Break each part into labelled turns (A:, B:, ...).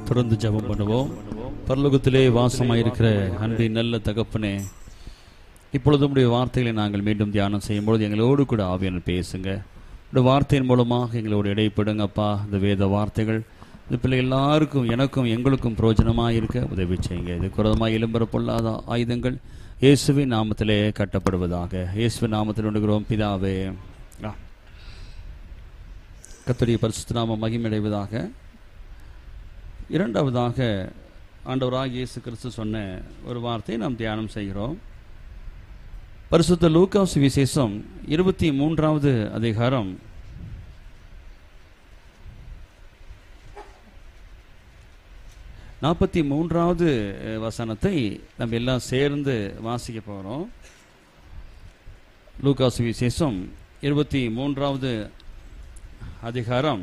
A: தொடர்ந்து ஜெபம் பண்ணுவோம் பரலோகத்திலே வாசமாயிருக்கிற அன்பின் நல்ல தகப்பனே இப்பொழுது உடைய வார்த்தைகளை நாங்கள் மீண்டும் தியானம் செய்யும்பொழுது எங்களோடு கூட ஆவியான பேசுங்க இந்த வார்த்தையின் மூலமாக எங்களோடு இடைப்படுங்கப்பா இந்த வேத வார்த்தைகள் இந்த பிள்ளை எல்லாருக்கும் எனக்கும் எங்களுக்கும் பிரயோஜனமாக இருக்க உதவி செய்யுங்க இது குரதமாக இளம்பர பொல்லாத ஆயுதங்கள் இயேசுவின் நாமத்திலே கட்டப்படுவதாக இயேசுவின் நாமத்தில் உண்டுகிறோம் பிதாவே ஆ. கர்த்தருடைய பரிசுத்த நாமம் மகிமடைவதாக இரண்டாவதாக ஆண்டவராக இயேசு கிறிஸ்து சொன்ன ஒரு வார்த்தையை நாம் தியானம் செய்கிறோம் பரிசுத்த லூக்காஸ் விசேஷம் இருபத்தி மூன்றாவது அதிகாரம் நாற்பத்தி மூன்றாவது அஹ், வசனத்தை நம்ம எல்லாம் சேர்ந்து வாசிக்க போகிறோம் லூக்காஸ் விசேஷம் இருபத்தி மூன்றாவது அதிகாரம்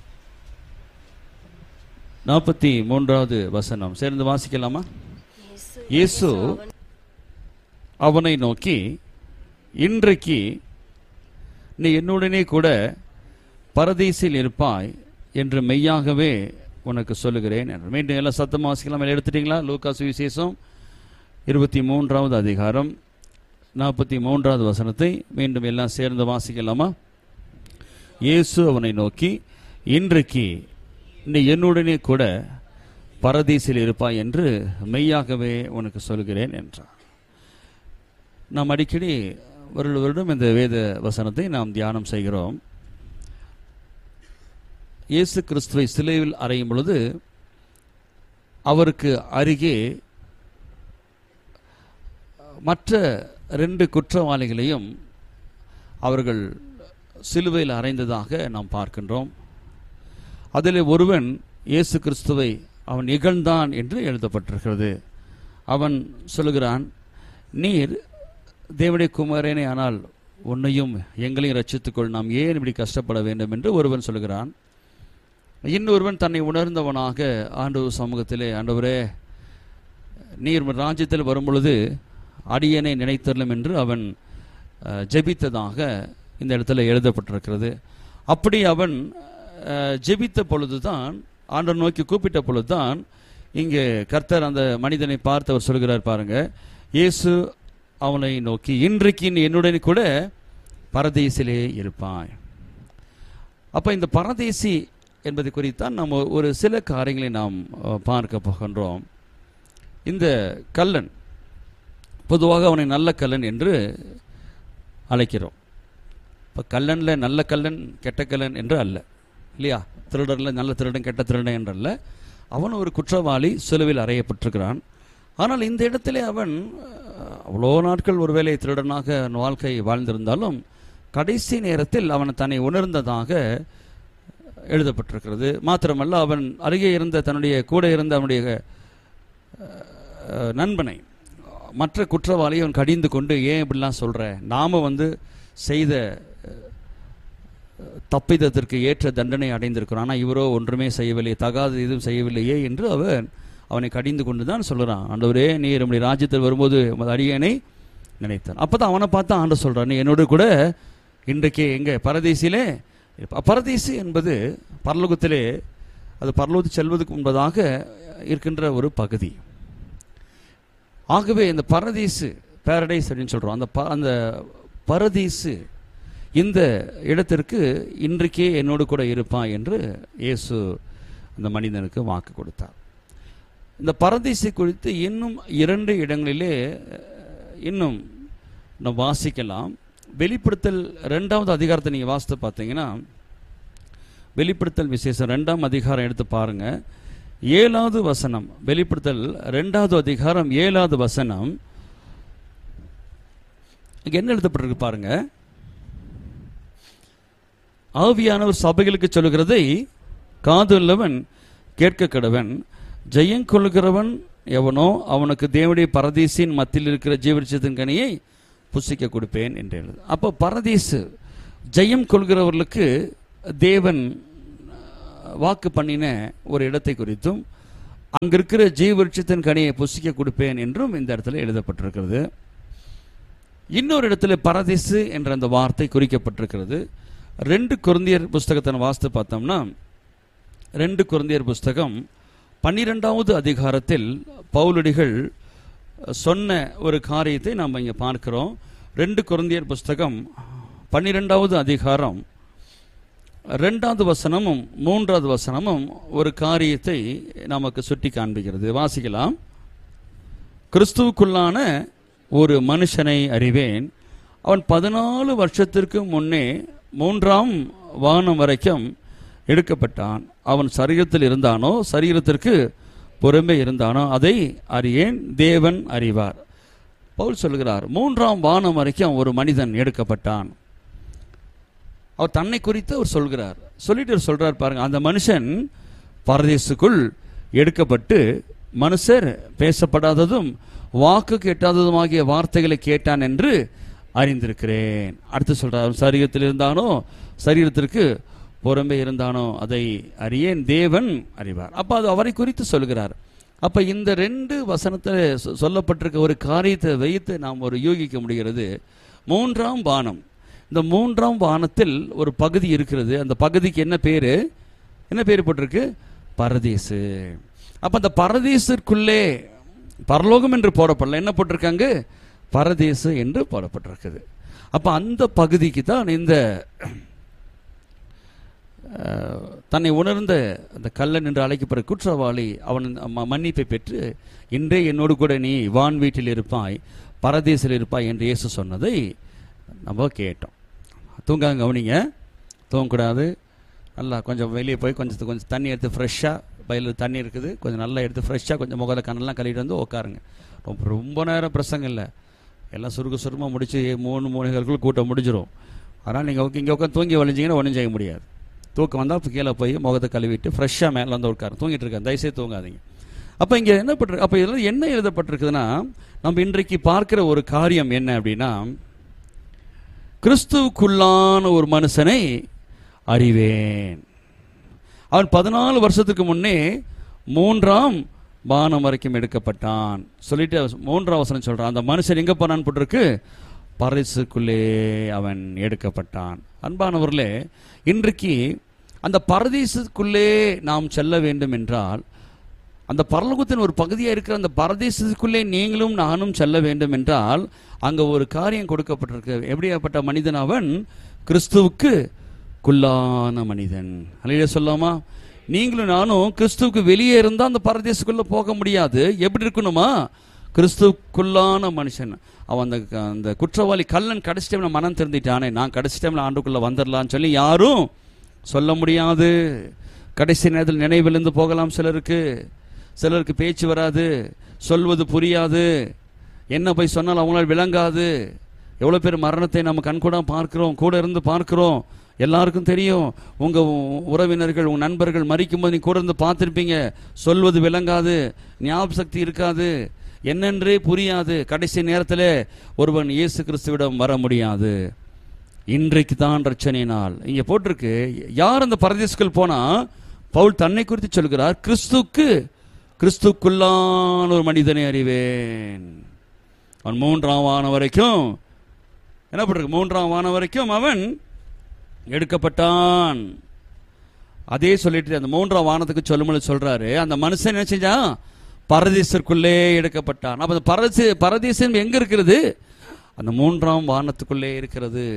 A: நாற்பத்தி மூன்றாவது வசனம் சேர்ந்து வாசிக்கலாமா இயேசு அவனை நோக்கி இன்றைக்கு நீ என்னுடனே கூட பரதீசில் இருப்பாய் என்று மெய்யாகவே உனக்கு சொல்லுகிறேன் என்று மீண்டும் எல்லாம் சத்தமாக வாசிக்கலாம் எல்லாம் எடுத்துட்டீங்களா லூக்காசு விசேஷம் இருபத்தி மூன்றாவது அதிகாரம் நாற்பத்தி மூன்றாவது வசனத்தை மீண்டும் எல்லாம் சேர்ந்து வாசிக்கலாமா இயேசு அவனை நோக்கி இன்றைக்கு நீ என்னுடனே கூட பரதீசில் இருப்பாய் என்று மெய்யாகவே உனக்கு சொல்கிறேன் என்றார் நாம் அடிக்கடி ஒரு வருடம் இந்த வேத வசனத்தை நாம் தியானம் செய்கிறோம் இயேசு கிறிஸ்துவை சிலுவையில் அறையும் பொழுது அவருக்கு அருகே மற்ற ரெண்டு குற்றவாளிகளையும் அவர்கள் சிலுவையில் அறைந்ததாக நாம் பார்க்கின்றோம் அதில் ஒருவன் இயேசு கிறிஸ்துவை அவன் இகழ்ந்தான் என்று எழுதப்பட்டிருக்கிறது அவன் சொல்லுகிறான் நீர் தேவனுடைய குமாரனே ஆனால் உன்னையும் எங்களையும் ரட்சித்துக்கொள் நாம் ஏன் இப்படி கஷ்டப்பட வேண்டும் என்று ஒருவன் சொல்லுகிறான் இன்னொருவன் தன்னை உணர்ந்தவனாக ஆண்டவர் சமூகத்திலே ஆண்டவரே நீர் ராஜ்யத்தில் வரும்பொழுது அடியனை நினைத்தரலும் என்று அவன் அஹ், ஜெபித்ததாக இந்த இடத்துல எழுதப்பட்டிருக்கிறது அப்படி அவன் அஹ், ஜெபித்த பொழுதுதான் ஆண்டவர் நோக்கி கூப்பிட்ட பொழுதுதான் இங்கே கர்த்தர் அந்த மனிதனை பார்த்து அவர் சொல்கிறார் பாருங்க இயேசு அவனை நோக்கி இன்றைக்கு நீ என்னுடன் கூட பரதேசிலே இருப்பாய் அப்ப இந்த பரதேசி என்பது குறித்தான் நம்ம ஒரு சில காரியங்களை நாம் அஹ், பார்க்க போகின்றோம் இந்த கல்லன் பொதுவாக அவனை நல்ல கல்லன் என்று அழைக்கிறோம் இப்போ கல்லனில் நல்ல கல்லன் கெட்ட கல்லன் என்று அல்ல இல்லையா திருடரில் நல்ல திருடன் கெட்ட திருடன் என்று அல்ல அவன் ஒரு குற்றவாளி சிலுவையில் அறையப்பட்டிருக்கிறான் ஆனால் இந்த இடத்திலே அவன் அஹ், அவ்வளோ நாட்கள் ஒருவேளை திருடனாக அவன் வாழ்க்கை வாழ்ந்திருந்தாலும் கடைசி நேரத்தில் அவன் தன்னை உணர்ந்ததாக எழுதப்பட்டிருக்கிறது மாத்திரமல்ல அவன் அருகே இருந்த தன்னுடைய கூட இருந்த அவனுடைய அஹ், நண்பனை மற்ற குற்றவாளியை அவன் கடிந்து கொண்டு ஏன் இப்படிலாம் சொல்ற நாம வந்து செய்த அஹ், தப்பிதத்திற்கு ஏற்ற தண்டனை அடைந்திருக்கிறான் ஆனால் இவரோ ஒன்றுமே செய்யவில்லை தகாத எதுவும் செய்யவில்லையே என்று அவன் அவனை கடிந்து கொண்டு தான் சொல்கிறான் ஆண்டவரே நீ நம்முடைய ராஜ்யத்தில் வரும்போது உமது அடியனை நினைத்தான் அப்போ தான் அவனை பார்த்து ஆண்டு சொல்கிறான் நீ என்னோடு கூட இன்றைக்கு எங்கே பரதேசிலே இருப்ப- பரதேசி என்பது பரலோகத்திலே அது பரலோகத்து செல்வதற்கு முன்பதாக இருக்கின்ற ஒரு பகுதி ஆகவே இந்த பரதீசு பாரடைஸ் அப்படின்னு சொல்கிறோம் அந்த ப அந்த பரதீசு இந்த இடத்திற்கு இன்றைக்கே என்னோடு கூட இருப்பான் என்று இயேசு அந்த மனிதனுக்கு வாக்கு கொடுத்தார் இந்த பரதீசை குறித்து இன்னும் இரண்டு இடங்களிலே அஹ், இன்னும் நம்ம வாசிக்கலாம் வெளிப்படுத்தல் ரெண்டாவது அதிகாரத்தை நீங்கள் வாசித்து பார்த்தீங்கன்னா வெளிப்படுத்தல் விசேஷம் ரெண்டாம் அதிகாரம் எடுத்து பாருங்க ஏழாவது வசனம் வெளிப்படுத்தல் ரெண்டாவது அதிகாரம் ஏழாவது வசனம் இங்க என்ன எழுதப்பட்டிருக்கு பாருங்க ஆவியானவர் சபைகளுக்கு சொல்லுகிறதை காதுள்ளவன் கேட்க கடவன் ஜெயங்கொள்கிறவன் எவனோ அவனுக்கு தேவனுடைய பரதீசின் மத்தியில் இருக்கிற ஜீவரிச்சத்தின் கனியை புசிக்க கொடுப்பேன் என்று எழுது அப்போ பரதீசு ஜெயம் கொள்கிறவர்களுக்கு தேவன் அஹ், வாக்கு பண்ணின ஒரு இடத்தை குறித்தும் அங்க இருக்கிற ஜீவரிச்சத்தின் கனியை புசிக்க கொடுப்பேன் என்றும் இந்த இடத்துல எழுதப்பட்டிருக்கிறது இன்னொரு இடத்துல பரதேசு என்ற அந்த வார்த்தை குறிக்கப்பட்டிருக்கிறது ரெண்டு குருந்தியர் புஸ்தகத்தை நம்ம வாசித்து பார்த்தோம்னா ரெண்டு குருந்தியர் புஸ்தகம் பன்னிரெண்டாவது அதிகாரத்தில் பவுலடிகள் சொன்ன ஒரு காரியத்தை நாம் இங்கே பார்க்கிறோம் ரெண்டு குருந்தியர் புஸ்தகம் பன்னிரெண்டாவது அதிகாரம் ரெண்டாவது வசனமும் மூன்றாவது வசனமும் ஒரு காரியத்தை நமக்கு சுட்டி காண்பிக்கிறது வாசிக்கலாம் கிறிஸ்துவுக்குள்ளான ஒரு மனுஷனை அறிவேன் அவன் பதினாலு வருஷத்திற்கு முன்னே மூன்றாம் வானம் வரைக்கும் எடுக்கப்பட்டான் அவன் சரீரத்தில் இருந்தானோ சரீரத்திற்கு பொறுமை இருந்தானோ அதை அறியேன் தேவன் அறிவார் பவுல் சொல்கிறார் மூன்றாம் வானம் வரைக்கும் ஒரு மனிதன் எடுக்கப்பட்டான் அவர் தன்னை குறித்து அவர் சொல்கிறார் சொல்லிட்டு அவர் சொல்றார் பாருங்க அந்த மனுஷன் பரதேசுக்குள் எடுக்கப்பட்டு மனுஷர் பேசப்படாததும் வாக்கு கேட்டாததுமாகிய வார்த்தைகளை கேட்டான் என்று அறிந்திருக்கிறேன் அடுத்து சொல்றார் அவன் சரீரத்தில் இருந்தானோ சரீரத்திற்கு புறம்பே இருந்தானோ அதை அறியேன் தேவன் அறிவார் அப்ப அது அவரை குறித்து சொல்கிறார் அப்ப இந்த ரெண்டு வசனத்தில் சொ- சொல்லப்பட்டிருக்க ஒரு காரியத்தை வைத்து நாம் ஒரு யூகிக்க முடிகிறது மூன்றாம் வானம் இந்த மூன்றாம் வானத்தில் ஒரு பகுதி இருக்கிறது அந்த பகுதிக்கு என்ன பேரு என்ன பேர் போட்டிருக்கு பரதேசு அப்ப அந்த பரதேசிற்குள்ளே பரலோகம் என்று போடப்படல என்ன போட்டிருக்காங்க பரதேசு என்று போடப்பட்டிருக்குது அப்ப அந்த பகுதிக்கு தான் இந்த அஹ், தன்னை உணர்ந்த அந்த கள்ளன் என்று அழைக்கப்படுற குற்றவாளி அவன் ம- மன்னிப்பை பெற்று இன்றே என்னோடு கூட நீ வான் வீட்டில் இருப்பாய் பரதேசில் இருப்பாய் என்று இயேசு சொன்னதை நம்ம கேட்டோம் தூங்காங்க கவனிங்க தூங்கக்கூடாது நல்லா கொஞ்சம் வெளியே போய் கொஞ்சம் கொஞ்சம் தண்ணி எடுத்து ஃப்ரெஷ்ஷாக பயிலில் தண்ணி இருக்குது கொஞ்சம் நல்லா எடுத்து ஃப்ரெஷ்ஷாக கொஞ்சம் முகல கண்ணெல்லாம் கழுவிட்டு வந்து உட்காருங்க ரொம்ப ரொம்ப நேரம் பிரசங்கம் இல்லை எல்லாம் சுருக்க சுருமா முடிச்சு மூணு மூணுகளுக்குள்ள கூட்டம் முடிஞ்சிரும் அதனால் நீங்கள் இங்கே உட்காந்து தூங்கி வலிஞ்சிங்கன்னா ஒன்றும் செய்ய முடியாது தூக்கம் வந்தால் இப்போ கீழே போய் முகத்தை கழுவிட்டு ஃப்ரெஷ்ஷாக மேலே வந்து உட்காரு தூங்கிட்டு இருக்கேன் தயவுசெய்து தூங்காதீங்க அப்போ இங்கே என்ன பட்டிருக்கு அப்போ இதில் என்ன எழுதப்பட்டிருக்குதுன்னா நம்ம இன்றைக்கு பார்க்கிற ஒரு காரியம் என்ன அப்படின்னா கிறிஸ்துவுக்குள்ளான ஒரு மனுஷனை அறிவேன் அவன் பதினாலு வருஷத்துக்கு முன்னே மூன்றாம் வானம் வரைக்கும் எடுக்கப்பட்டான் சொல்லிட்டு அவன் மூன்றாம் வசனம் சொல்றான் அந்த மனுஷன் எங்க போனான்னு போட்டிருக்கு பரதேசுக்குள்ளே அவன் எடுக்கப்பட்டான் அன்பானவர்களே இன்றைக்கு அந்த பரதேசத்துக்குள்ளே நாம் செல்ல வேண்டும் என்றால் அந்த பரலோகத்தின் ஒரு பகுதியாக இருக்கிற அந்த பரதேசத்துக்குள்ளே நீங்களும் நானும் செல்ல வேண்டும் என்றால் அங்க ஒரு காரியம் கொடுக்கப்பட்டிருக்கு எப்படியாப்பட்ட மனிதன் அவன் கிறிஸ்துவுக்கு குள்ளான மனிதன் அல்லையா சொல்லாமா நீங்களும் நானும் கிறிஸ்துவுக்கு வெளியே இருந்தால் அந்த பரதேசத்துக்குள்ள போக முடியாது எப்படி இருக்கணுமா கிறிஸ்துவுக்குள்ளான மனுஷன் அவன் அந்த அந்த குற்றவாளி கள்ளன் கடைசி டைம்ல மனம் திருந்திட்டானே நான் கடைசி டைம்ல ஆண்டுக்குள்ள வந்துடலாம்னு சொல்லி யாரும் சொல்ல முடியாது கடைசி நேரத்தில் நினைவிலிருந்து போகலாம் சிலருக்கு சிலருக்கு பேச்சு வராது சொல்வது புரியாது என்ன போய் சொன்னால் அவங்களால் விளங்காது எவ்வளோ பேர் மரணத்தை நம்ம கண்கூட பார்க்கிறோம் கூட இருந்து பார்க்கிறோம் எல்லாருக்கும் தெரியும் உங்க உ- உறவினர்கள் உங்க நண்பர்கள் மறிக்கும் போது நீ கூட இருந்து பார்த்துருப்பீங்க சொல்வது விளங்காது ஞாபக சக்தி இருக்காது என்னென்றே புரியாது கடைசி நேரத்தில் ஒருவன் இயேசு கிறிஸ்துவிடம் வர முடியாது இன்றைக்கு தான் ரச்சனை நாள் இங்க போட்டிருக்கு யார் அந்த பரதேசுக்குள் போனா பவுல் தன்னை குறித்து சொல்கிறார் கிறிஸ்துக்கு கிறிஸ்துக்குள்ளான ஒரு மனிதனை அறிவேன் அவன் மூன்றாம் வானம் வரைக்கும் என்ன பண்றது மூன்றாம் வானம் வரைக்கும் அவன் எடுக்கப்பட்டான் அதே சொல்லிட்டு அந்த மூன்றாம் வானத்துக்கு சொல்லும்போது சொல்றாரு அந்த மனுஷன் என்ன செஞ்சான் பரதேசத்திற்குள்ளே எடுக்கப்பட்டான் அப்ப அந்த பரதேச பரதேசம் எங்க இருக்கிறது அந்த மூன்றாம் வானத்துக்குள்ளே இருக்கிறது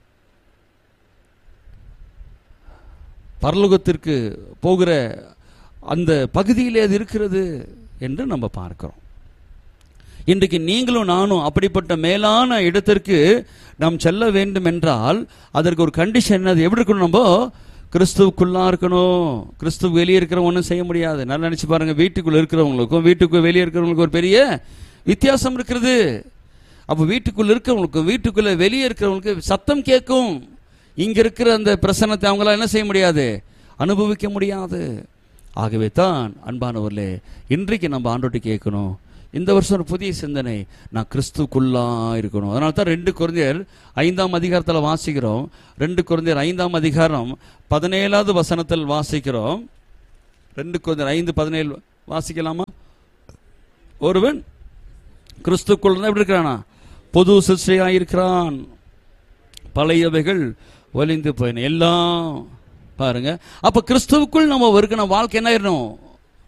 A: பரலோகத்திற்கு போகிற அந்த பகுதியிலே அது இருக்கிறது என்று நம்ம பார்க்கிறோம் இன்றைக்கு நீங்களும் நானும் அப்படிப்பட்ட மேலான இடத்திற்கு நாம் செல்ல வேண்டும் என்றால் அதற்கு ஒரு கண்டிஷன் என்னது எப்படி இருக்கணும் நம்ம கிறிஸ்துவுக்குள்ளா இருக்கணும் கிறிஸ்துவ வெளியே இருக்கிறவங்க ஒன்றும் செய்ய முடியாது நல்லா நினைச்சு பாருங்க வீட்டுக்குள்ள இருக்கிறவங்களுக்கும் வீட்டுக்கு வெளியே இருக்கிறவங்களுக்கும் ஒரு பெரிய வித்தியாசம் இருக்கிறது அப்போ வீட்டுக்குள்ள இருக்கிறவங்களுக்கும் வீட்டுக்குள்ள வெளியே இருக்கிறவங்களுக்கு சத்தம் கேட்கும் இங்க இருக்கிற அந்த பிரசன்னத்தை அவங்களால என்ன செய்ய முடியாது அனுபவிக்க முடியாது ஆகவே தான் அன்பானவர்களே இன்றைக்கு நம்ம ஆண்டோட்டு கேட்கணும் இந்த வருஷம் ஒரு புதிய சிந்தனை நான் கிறிஸ்துக்குள்ளா இருக்கணும் அதனால தான் ரெண்டு குழந்தையர் ஐந்தாம் அதிகாரத்தில் வாசிக்கிறோம் ரெண்டு குழந்தையர் ஐந்தாம் அதிகாரம் பதினேழாவது வசனத்தில் வாசிக்கிறோம் ரெண்டு குழந்தையர் ஐந்து பதினேழு வாசிக்கலாமா ஒருவன் கிறிஸ்துக்குள் இருந்தா எப்படி இருக்கிறானா பொது சிருஷ்டியாக இருக்கிறான் பழையவைகள் ஒலிந்து போயின எல்லாம் பாருங்க அப்ப கிறிஸ்துவுக்குள் நம்ம இருக்கணும் வாழ்க்கை என்ன ஆயிடணும்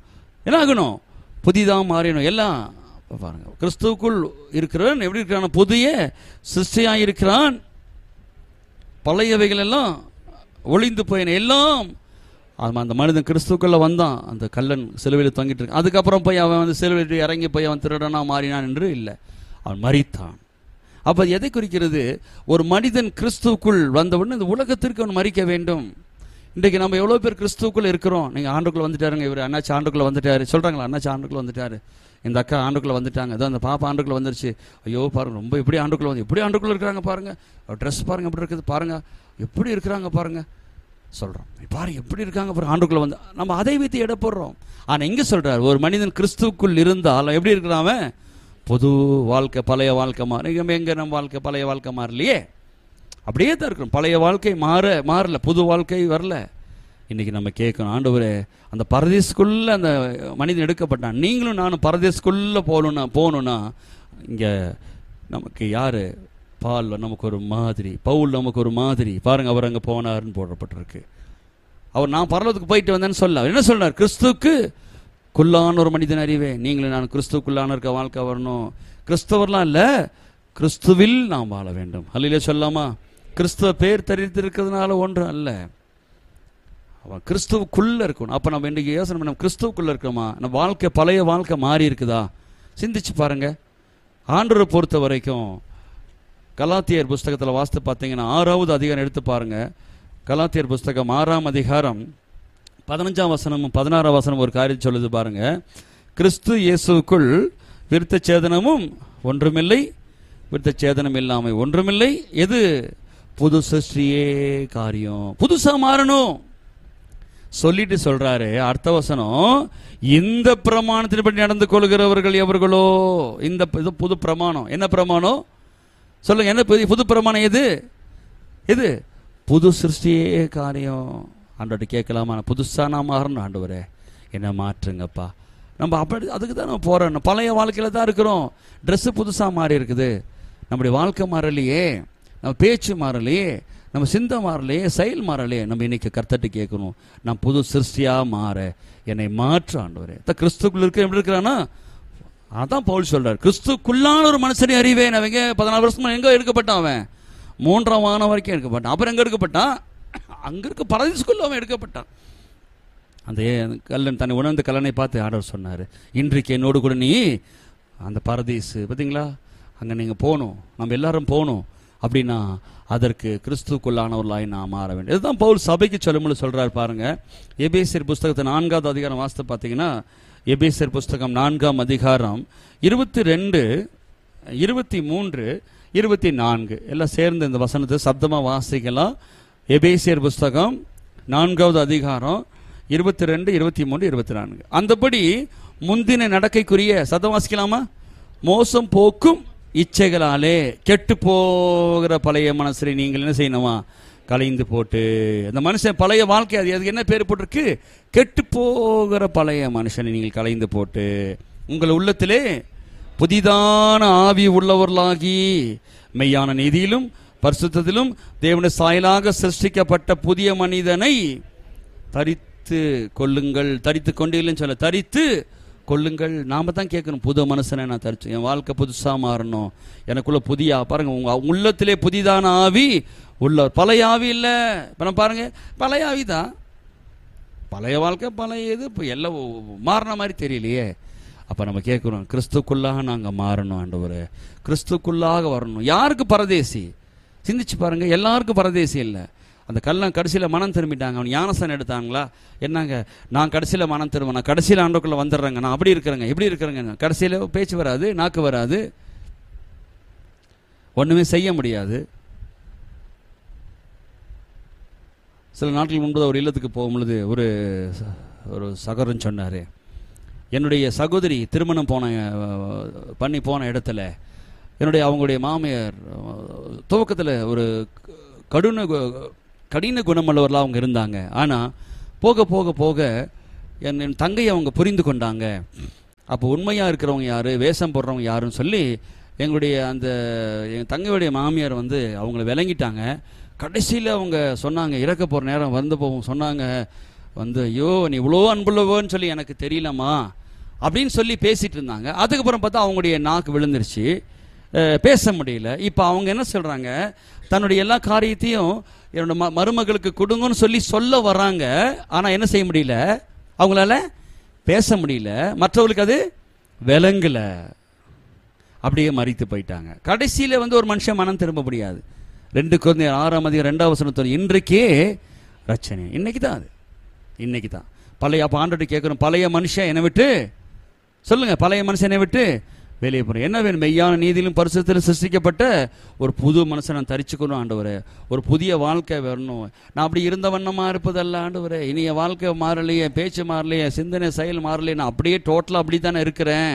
A: என்ன ஆகணும் புதிதாக மாறிடணும் எல்லாம் இப்ப பாருங்க கிறிஸ்துவுக்குள் இருக்கிறவன் எப்படி இருக்கிறான் புதிய சிருஷ்டியாக இருக்கிறான் பழையவைகள் எல்லாம் ஒளிந்து போயின எல்லாம் அவன் அந்த மனிதன் கிறிஸ்துக்குள்ள வந்தான் அந்த கல்லன் சிலுவையில் தொங்கிட்டு இருக்கு அதுக்கப்புறம் போய் அவன் வந்து சிலுவையில் இறங்கி போய் அவன் திருடனா மாறினான் என்று இல்லை அவன் மறித்தான் அப்ப எதை குறிக்கிறது ஒரு மனிதன் கிறிஸ்துவுக்குள் வந்தவுடனே இந்த உலகத்திற்கு அவன் மறிக்க வேண்டும் இன்றைக்கு நம்ம எவ்வளோ பேர் கிறிஸ்துவுக்குள்ள இருக்கிறோம் நீங்கள் ஆண்டுக்குள்ள வந்துட்டாருங்க இவர் அண்ணாச்சி ஆண்டுக்குள்ள வந்துட்டாரு சொல்கிறாங்களா அண்ணாச்சி ஆண்டுக்குள்ள வந்துட்டாரு இந்த அக்கா ஆண்டுக்குள்ள வந்துட்டாங்க அதான் அந்த பாப்பா ஆண்டுக்குள்ள வந்துருச்சு ஐயோ பாருங்க ரொம்ப எப்படி ஆண்டுக்குள்ள வந்து எப்படி ஆண்டுக்குள்ள இருக்கிறாங்க பாருங்க ட்ரெஸ் பாருங்க எப்படி இருக்குது பாருங்க எப்படி இருக்கிறாங்க பாருங்க சொல்கிறோம் பாரு எப்படி இருக்காங்க பாரு ஆண்டுக்குள்ள வந்து நம்ம அதை வைத்து எடை போடுறோம் ஆனால் எங்கே சொல்றார் ஒரு மனிதன் கிறிஸ்துவுக்குள் இருந்தால் எப்படி இருக்கிறான் அவன் புது வாழ்க்கை பழைய வாழ்க்கை மாறி நம்ம எங்கே நம்ம வாழ்க்கை பழைய வாழ்க்கை மாறலையே அப்படியே தான் இருக்கணும் பழைய வாழ்க்கை மாற மாறல புது வாழ்க்கை வரல இன்னைக்கு நம்ம கேட்கணும் ஆண்டவரே அந்த பரதேசுக்குள்ள அந்த மனிதன் எடுக்கப்பட்டான் நீங்களும் நானும் பரதேசுக்குள்ள போகணும்னா போகணும்னா இங்கே நமக்கு யாரு பால் நமக்கு ஒரு மாதிரி பவுல் நமக்கு ஒரு மாதிரி பாருங்க அவர் அங்கே போனாருன்னு போடப்பட்டிருக்கு அவர் நான் பரலோகத்துக்கு போயிட்டு வந்தேன்னு சொல்ல அவர் என்ன சொன்னார் கிறிஸ்துவுக்கு குள்ளான ஒரு மனிதன் அறிவேன் நீங்களும் நான் கிறிஸ்துக்குள்ளான இருக்க வாழ்க்கை வரணும் கிறிஸ்தவர்லாம் இல்லை கிறிஸ்துவில் நாம் வாழ வேண்டும் அல்லையிலே சொல்லாமா கிறிஸ்துவ பேர் தெரிவித்திருக்கிறதுனால ஒன்றும் அல்ல அவன் கிறிஸ்துவுக்குள்ள இருக்கணும் அப்போ நம்ம இன்றைக்கி யோசனை பண்ண கிறிஸ்துவுக்குள்ள இருக்கோமா நம்ம வாழ்க்கை பழைய வாழ்க்கை மாறி இருக்குதா சிந்திச்சு பாருங்க ஆண்டரை பொறுத்த வரைக்கும் கலாத்தியர் புஸ்தகத்தில் வாசித்து பார்த்தீங்கன்னா ஆறாவது அதிகாரம் எடுத்து பாருங்க கலாத்தியர் புஸ்தகம் ஆறாம் அதிகாரம் பதினஞ்சாம் வசனமும் பதினாறாம் வசனம் ஒரு காரியம் சொல்லுது பாருங்க கிறிஸ்து இயேசுக்குள் விருத்த சேதனமும் ஒன்றுமில்லை விருத்த சேதனம் இல்லாமை ஒன்றுமில்லை எது புது சிருஷ்டியே காரியம் புதுசா மாறணும் சொல்லிட்டு சொல்றாரு அர்த்த வசனம் இந்த பிரமாணத்தின்படி நடந்து கொள்கிறவர்கள் எவர்களோ இந்த இது புது பிரமாணம் என்ன பிரமாணம் சொல்லுங்க என்ன புது புது பிரமாணம் எது எது புது சிருஷ்டியே காரியம் ஆண்டோட்ட கேட்கலாமா நான் புதுசா நான் மாறணும் ஆண்டவரே என்ன மாற்றுங்கப்பா நம்ம அப்படி அதுக்கு தான் நம்ம போறோம் பழைய வாழ்க்கையில தான் இருக்கிறோம் ட்ரெஸ்ஸு புதுசா மாறி இருக்குது நம்முடைய வாழ்க்கை மாறலையே நம்ம பேச்சு மாறலையே நம்ம சிந்தை மாறலையே செயல் மாறலையே நம்ம இன்னைக்கு கர்த்தட்டு கேட்கணும் நான் புது சிருஷ்டியா மாற என்னை மாற்ற ஆண்டவரே த கிறிஸ்துக்குள்ள இருக்க எப்படி இருக்கிறானா அதான் பவுல் சொல்றாரு கிறிஸ்துக்குள்ளான ஒரு மனுஷனை அறிவேன் அவங்க பதினாலு வருஷமா எங்க எடுக்கப்பட்டான் அவன் மூன்றாம் வானம் வரைக்கும் எடுக்கப்பட்டான் அப்புறம் எங்க எடுக்கப்பட்டான் அங்க இருக்க பரதேசுக்குள்ள அவன் எடுக்கப்பட்டான் அந்த கல்லன் தன்னை உணர்ந்த கல்லனை பார்த்து ஆர்டர் சொன்னார் இன்றைக்கு என்னோடு கூட நீ அந்த பரதேசு பார்த்தீங்களா அங்கே நீங்கள் போகணும் நம்ம எல்லாரும் போகணும் அப்படின்னா அதற்கு கிறிஸ்துக்குள்ளானவர்களாய் நான் மாற வேண்டும் இதுதான் பவுல் சபைக்கு சொல்லும்போது சொல்றாரு பாருங்க எபேசியர் புஸ்தகத்தை நான்காவது அதிகாரம் வாசித்து பார்த்தீங்கன்னா எபேசியர் புஸ்தகம் நான்காம் அதிகாரம் இருபத்தி ரெண்டு இருபத்தி மூன்று இருபத்தி நான்கு எல்லாம் சேர்ந்து இந்த வசனத்தை சப்தமாக வாசிக்கலாம் எபேசியர் புஸ்தகம் நான்காவது அதிகாரம் இருபத்தி ரெண்டு இருபத்தி மூணு இருபத்தி நான்கு அந்தபடி முந்தின நடக்கைக்குரிய சத்தம் வாசிக்கலாமா மோசம் போக்கும் இச்சைகளாலே கெட்டு போகிற பழைய மனசரை நீங்கள் என்ன செய்யணுமா கலைந்து போட்டு அந்த மனுஷன் பழைய வாழ்க்கை அது அதுக்கு என்ன பேர் போட்டிருக்கு கெட்டு போகிற பழைய மனுஷனை நீங்கள் கலைந்து போட்டு உங்கள் உள்ளத்திலே புதிதான ஆவி உள்ளவர்களாகி மெய்யான நீதியிலும் பரிசுத்தத்திலும் தேவன சாயலாக சிருஷ்டிக்கப்பட்ட புதிய மனிதனை தரித்து கொள்ளுங்கள் தரித்து கொண்டீங்கன்னு சொல்ல தரித்து கொள்ளுங்கள் நாம தான் கேட்கணும் புது மனுஷனை நான் தரிச்சு என் வாழ்க்கை புதுசா மாறணும் எனக்குள்ள புதிய பாருங்க உங்க உள்ளத்திலே புதிதான ஆவி உள்ள பழைய ஆவி இல்லை இப்போ நான் பாருங்க பழைய ஆவி தான் பழைய வாழ்க்கை பழைய இது இப்போ எல்லாம் மாறின மாதிரி தெரியலையே அப்போ நம்ம கேட்குறோம் கிறிஸ்துக்குள்ளாக நாங்கள் மாறணும் ஆண்டவர் கிறிஸ்துக்குள்ளாக வரணும் யாருக்கு பரதேசி சிந்திச்சு பாருங்க எல்லாருக்கும் பரதேசி இல்லை அந்த கல்லன் கடைசியில் மனம் திரும்பிட்டாங்க அவன் ஞானசன் எடுத்தாங்களா என்னங்க நான் கடைசியில் மனம் திரும்ப நான் கடைசியில் ஆண்டுக்குள்ளே வந்துடுறேங்க நான் அப்படி இருக்கிறேங்க இப்படி இருக்கிறேங்க கடைசியில் பேச்சு வராது நாக்கு வராது ஒன்றுமே செய்ய முடியாது சில நாட்கள் முன்பு ஒரு இல்லத்துக்கு போகும்பொழுது ஒரு ஒரு சகோதரன் சொன்னார் என்னுடைய சகோதரி திருமணம் போன பண்ணி போன இடத்துல என்னுடைய அவங்களுடைய மாமியார் துவக்கத்தில் ஒரு கடுன கடின குணமுள்ளவர்களாக அவங்க இருந்தாங்க ஆனால் போக போக போக என் என் தங்கையை அவங்க புரிந்து கொண்டாங்க அப்போ உண்மையாக இருக்கிறவங்க யார் வேஷம் போடுறவங்க யாருன்னு சொல்லி எங்களுடைய அந்த என் தங்கையுடைய மாமியார் வந்து அவங்கள விளங்கிட்டாங்க கடைசியில் அவங்க சொன்னாங்க இறக்க போகிற நேரம் வந்து போகும் சொன்னாங்க வந்து ஐயோ நீ இவ்வளோ அன்புள்ளவோன்னு சொல்லி எனக்கு தெரியலம்மா அப்படின்னு சொல்லி பேசிட்டு இருந்தாங்க அதுக்கப்புறம் பார்த்தா அவங்களுடைய நாக்கு விழுந்துருச்சு அஹ், பேச முடியல இப்போ அவங்க என்ன சொல்றாங்க தன்னுடைய எல்லா காரியத்தையும் என்னோட ம மருமகளுக்கு கொடுங்கன்னு சொல்லி சொல்ல வர்றாங்க ஆனால் என்ன செய்ய முடியல அவங்களால பேச முடியல மற்றவர்களுக்கு அது விளங்கல அப்படியே மறித்து போயிட்டாங்க கடைசியில வந்து ஒரு மனுஷன் மனம் திரும்ப முடியாது ரெண்டு குழந்தை ஆறாம் அதிகம் ரெண்டாவது வசனத்தோட இன்றைக்கே ரச்சனை இன்னைக்கு தான் அது இன்னைக்கு தான் பழைய அப்போ ஆண்டோட கேட்கணும் பழைய மனுஷன் என்னை விட்டு சொல்லுங்க பழைய மனுஷனை விட்டு வெளியே போறேன் என்ன வேணும் மெய்யான நீதியிலும் பரிசுத்திலும் சிருஷ்டிக்கப்பட்ட ஒரு புது மனுஷனை நான் தரிச்சுக்கணும் ஆண்டவரே ஒரு புதிய வாழ்க்கை வரணும் நான் அப்படி இருந்த வண்ணமா இருப்பதல்ல ஆண்டவரே இனி என் வாழ்க்கை மாறலையே பேச்சு மாறலையே சிந்தனை செயல் மாறலையே நான் அப்படியே டோட்டலாக அப்படி தானே இருக்கிறேன்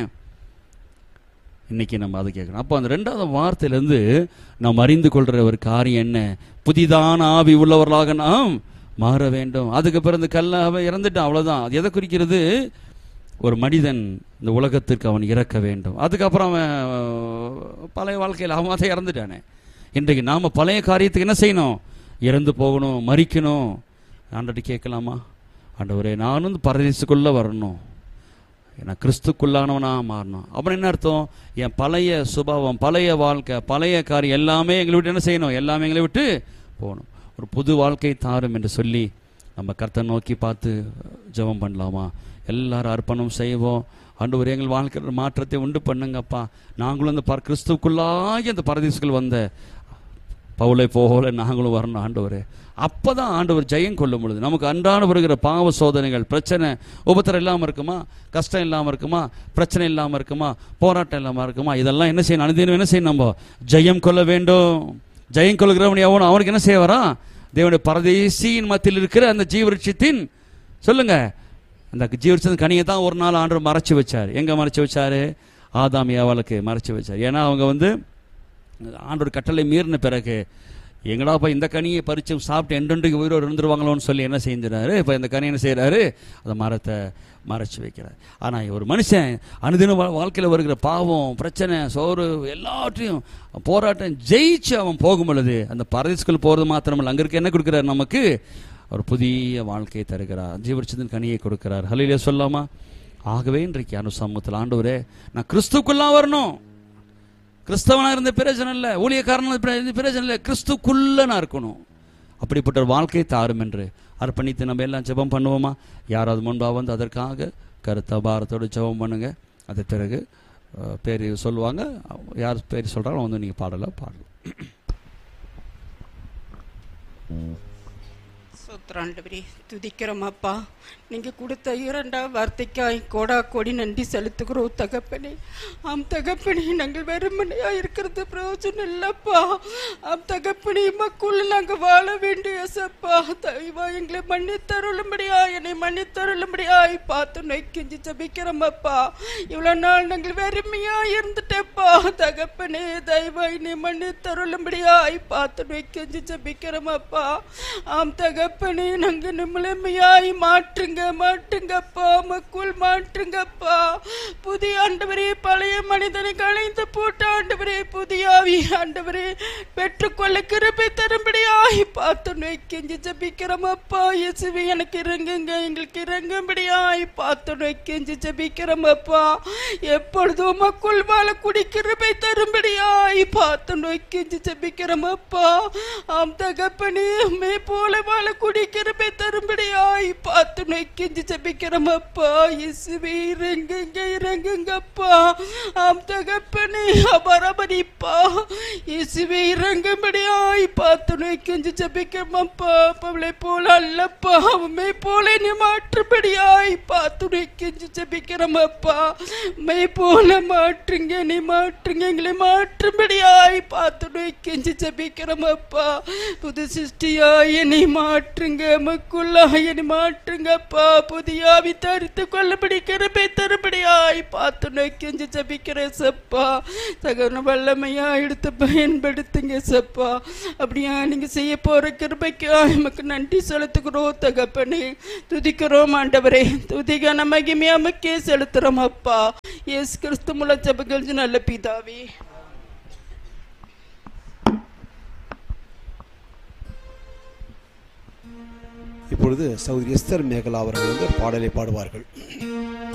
A: இன்னைக்கு நம்ம அதை கேட்கணும் அப்போ அந்த ரெண்டாவது வார்த்தையிலேருந்து நாம் அறிந்து கொள்கிற ஒரு காரியம் என்ன புதிதான ஆவி உள்ளவர்களாக நாம் மாற வேண்டும் அதுக்கு பிறகு கல்ல அவன் இறந்துட்டான் அவ்வளோதான் அது எதை குறிக்கிறது ஒரு மனிதன் இந்த உலகத்திற்கு அவன் இறக்க வேண்டும் அதுக்கப்புறம் அவன் அஹ், பழைய வாழ்க்கையில் அவன் அதை இறந்துட்டானே இன்றைக்கு நாம் பழைய காரியத்துக்கு என்ன செய்யணும் இறந்து போகணும் மறிக்கணும் ஆண்டடி கேட்கலாமா ஆண்டவரே நானும் இந்த பரதேசுக்குள்ளே வரணும் நான் கிறிஸ்துக்குள்ளானவனா மாறணும் அப்புறம் என்ன அர்த்தம் என் பழைய சுபாவம் பழைய வாழ்க்கை பழைய காரியம் எல்லாமே எங்களை விட்டு என்ன செய்யணும் எல்லாமே எங்களை விட்டு போகணும் ஒரு புது வாழ்க்கை தாரும் என்று சொல்லி நம்ம கர்த்தரை நோக்கி பார்த்து ஜெபம் பண்ணலாமா எல்லாரும் அர்ப்பணம் செய்வோம் ஆண்டவர் எங்கள் வாழ்க்கையில் மாற்றத்தை உண்டு பண்ணுங்கப்பா நாங்களும் அந்த பர கிறிஸ்துக்குள்ளாகி அந்த பரதேசுகள் வந்த பவுலை போகல நாங்களும் வரணும் ஆண்டவரே அப்பதான் ஆண்டவர் ஜெயம் கொள்ளும் பொழுது நமக்கு அன்றாட வருகிற பாவ சோதனைகள் பிரச்சனை உபத்திரம் இல்லாமல் இருக்குமா கஷ்டம் இல்லாமல் இருக்குமா பிரச்சனை இல்லாமல் இருக்குமா போராட்டம் இல்லாமல் இருக்குமா இதெல்லாம் என்ன செய்யணும் அனுதினம் என்ன செய்யணும் நம்ம ஜெயம் கொள்ள வேண்டும் ஜெயம் கொள்கிறவன் எவனும் அவனுக்கு என்ன செய்ய வரான் தேவனுடைய பரதேசியின் மத்தியில் இருக்கிற அந்த ஜீவருட்சத்தின் சொல்லுங்க அந்த ஜீவருட்சத்தின் கனியை தான் ஒரு நாள் ஆண்டவர் மறைச்சு வச்சார் எங்க மறைச்சு வச்சாரு ஆதாம் ஏவாளுக்கு மறைச்சு வச்சார் ஏன்னா அவங்க வந்து ஆண்டோட கட்டளை மீறின பிறகு எங்கடா போய் இந்த கனியை பறிச்சு சாப்பிட்டு எண்டெண்டுக்கு உயிரோடு இருந்துருவாங்களோன்னு சொல்லி என்ன செஞ்சுறாரு இப்போ இந்த கனி என்ன செய்கிறாரு அந்த மரத்தை மறைச்சு வைக்கிறார் ஆனால் ஒரு மனுஷன் அனுதின வா- வாழ்க்கையில் வருகிற பாவம் பிரச்சனை சோறு எல்லாத்தையும் போராட்டம் ஜெயிச்சு அவன் போகும் பொழுது அந்த பரதேசுக்குள் போகிறது மாத்திரமல்ல அங்கே இருக்க என்ன கொடுக்குறாரு நமக்கு ஒரு புதிய வாழ்க்கையை தருகிறார் ஜீவரிச்சத்தின் கனியை கொடுக்கிறார் ஹலையிலே சொல்லாமா ஆகவே இன்றைக்கு அனுசமத்தில் ஆண்டவரே நான் கிறிஸ்துக்குள்ளாம் வரணும் கிறிஸ்தவனா இருந்த பிரயோஜனம் இல்லை ஊழியக்காரனா இருந்த பிரயோஜனம் இல்லை கிறிஸ்துக்குள்ள நான் இருக்கணும் அப்படிப்பட்ட ஒரு வாழ்க்கையை தாரும் என்று அர்ப்பணித்து நம்ம எல்லாம் ஜெபம் பண்ணுவோமா யாராவது முன்பாக வந்து அதற்காக கருத்த பாரத்தோடு ஜெபம் பண்ணுங்க அது பிறகு அஹ், பேர் சொல்லுவாங்க யார் பேர் சொல்கிறாங்களோ வந்து நீங்கள் பாடலாம் பாடலாம்
B: சோத்ராண்டவரே துதிக்கிறோம் அப்பா நீங்க கொடுத்த இரண்டாம் வார்த்தைக்காய் கோடா கோடி நன்றி செலுத்துகிறோம் தகப்பனே ஆம் தகப்பனே நாங்கள் வெறுமனையா இருக்கிறது பிரயோஜனம் இல்லப்பா ஆம் தகப்பனே மக்கள் நாங்க வாழ வேண்டிய சப்பா தெய்வா எங்களை மன்னித்தருளும்படியா என்னை மன்னித்தருளும்படியாய் பார்த்து நோய்க்கெஞ்சி ஜபிக்கிறோம் அப்பா இவ்வளவு நாள் நாங்கள் வெறுமையா இருந்துட்டேப்பா தகப்பனே தெய்வா என்னை மன்னித்தருளும்படியாய் பார்த்து நோய்க்கெஞ்சி ஜபிக்கிறோம் அப்பா ஆம் தகப்பனே நாங்க முழுமையாய் மாற்றுங்க மாற்றுங்கப்பா மக்கள் மாற்றுங்கப்பா புதிய ஆண்டவரே பழைய மனிதனை களைந்து போட்ட ஆண்டவரே புதிய ஆவி ஆண்டவரே பெற்றுக்கொள்ள கிருபை தரும்படியாய் பார்த்து நோய்க்கெஞ்சி ஜபிக்கிறோம் அப்பா இயேசுவே எனக்கு இறங்குங்க எங்களுக்கு இறங்கும்படியாய் பார்த்து நோய்க்கெஞ்சி ஜபிக்கிறோம் அப்பா எப்பொழுதும் மக்கள் வாழ குடி கிருபை தரும்படியாய் பார்த்து நோய்க்கெஞ்சி ஜபிக்கிறோம் அப்பா ஆம் தகப்பனே மே போல வாழ குடி கிருபை தரும்படியாய் பார்த்து நோய்க்கெஞ்சி ஜபிக்கிறோம் அப்பா இயேசுவே இறங்குங்க இறங்குங்கப்பா ஆம் தகப்பனே அபரபரிப்பா இயேசுவே இறங்கும்படியாய் பார்த்து நோய்க்கெஞ்சி ஜபிக்கிறோம் அப்பா அவளை போல அல்லப்பா உண்மை போல நீ மாற்றும்படியாய் பார்த்து நோய்க்கெஞ்சி ஜபிக்கிறோம் அப்பா மை போல மாற்றுங்க நீ மாற்றுங்க எங்களை மாற்றும்படியாய் பார்த்து நோய்க்கெஞ்சி ஜபிக்கிறோம் அப்பா புது சிருஷ்டியாய் என்னை மாற்றுங்க மக்குள்ளாய் என்னை மாற்றுங்கப்பா புதியாவி தரித்து கொள்ளபடி கிருபை தருபடியாய் பார்த்து நோய்க்கெஞ்சி ஜபிக்கிறேன் சப்பா தகவன வல்லமையா எடுத்து பயன்படுத்துங்க சப்பா அப்படியா நீங்க செய்ய போற கிருபைக்கா நமக்கு நன்றி செலுத்துகிறோம் தகப்பனே துதிக்கிறோம் ஆண்டவரே துதிகான மகிமையா நமக்கே செலுத்துறோம் அப்பா இயேசு கிறிஸ்து முல ஜபங்கள் நல்ல பிதாவே
C: இப்பொழுது சகோதரி எஸ்தர் மேகலா அவர்கள் வந்து ஒரு பாடலை பாடுவார்கள்